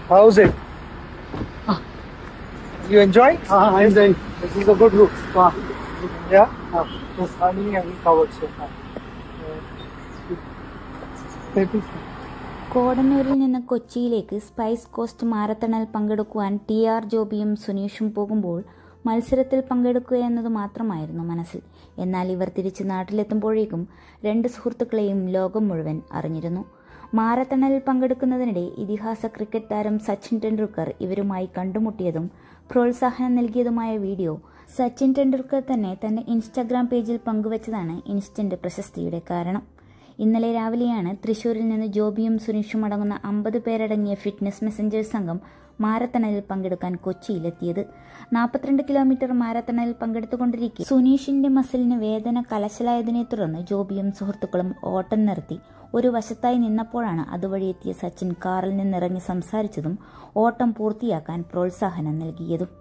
How's it? You enjoy? Uh, I'm doing. This is a good route. Uh, Yeah. uh, Just honey have we covered so far? maybe. കോടന്നൂരിൽ നിന്ന് കൊച്ചിയിലേക്ക് spice cost മാരത്തണിൽ പങ്കെടുക്കുവാൻ T R ജോബിയും സുനീഷും പോകുമ്പോൾ മത്സരത്തിൽ പങ്കെടുക്കുക എന്നത് മാത്രമായിരുന്നു മനസ്സിൽ എന്നാൽ ഇവർ തിരിച്ച് നാട്ടിലെത്തുമ്പോഴേക്കും രണ്ട് സുഹൃത്തുക്കളെയും ലോകം മുഴുവൻ അറിഞ്ഞിരുന്നു മാരത്തണലിൽ പങ്കെടുക്കുന്നതിനിടെ ഇതിഹാസ ക്രിക്കറ്റ് താരം സച്ചിൻ ടെണ്ടുൽക്കർ ഇവരുമായി കണ്ടുമുട്ടിയതും പ്രോത്സാഹനം നൽകിയതുമായ വീഡിയോ സച്ചിൻ ടെണ്ടുൽക്കർ തന്നെ തന്റെ ഇൻസ്റ്റാഗ്രാം പേജിൽ പങ്കുവച്ചതാണ് ഇൻസ്റ്റന്റ് പ്രശസ്തിയുടെ കാരണം ഇന്നലെ രാവിലെയാണ് തൃശൂരിൽ നിന്ന് ജോബിയും സുനീഷും അടങ്ങുന്ന അമ്പത് പേരടങ്ങിയ ഫിറ്റ്നസ് മെസ്സഞ്ചേഴ്സ് സംഘം മാരത്തണലിൽ പങ്കെടുക്കാൻ കൊച്ചിയിലെത്തിയത് നാൽപ്പത്തിരണ്ട് കിലോമീറ്റർ മാരത്തണലിൽ പങ്കെടുത്തുകൊണ്ടിരിക്കെ സുനീഷിന്റെ മസിലിന് വേദന കലശലായതിനെ തുടർന്ന് ജോബിയും സുഹൃത്തുക്കളും ഓട്ടം നിർത്തി ഒരു വശത്തായി നിന്നപ്പോഴാണ് അതുവഴി എത്തിയ സച്ചിൻ കാറിൽ നിന്നിറങ്ങി സംസാരിച്ചതും ഓട്ടം പൂർത്തിയാക്കാൻ പ്രോത്സാഹനം നൽകിയതും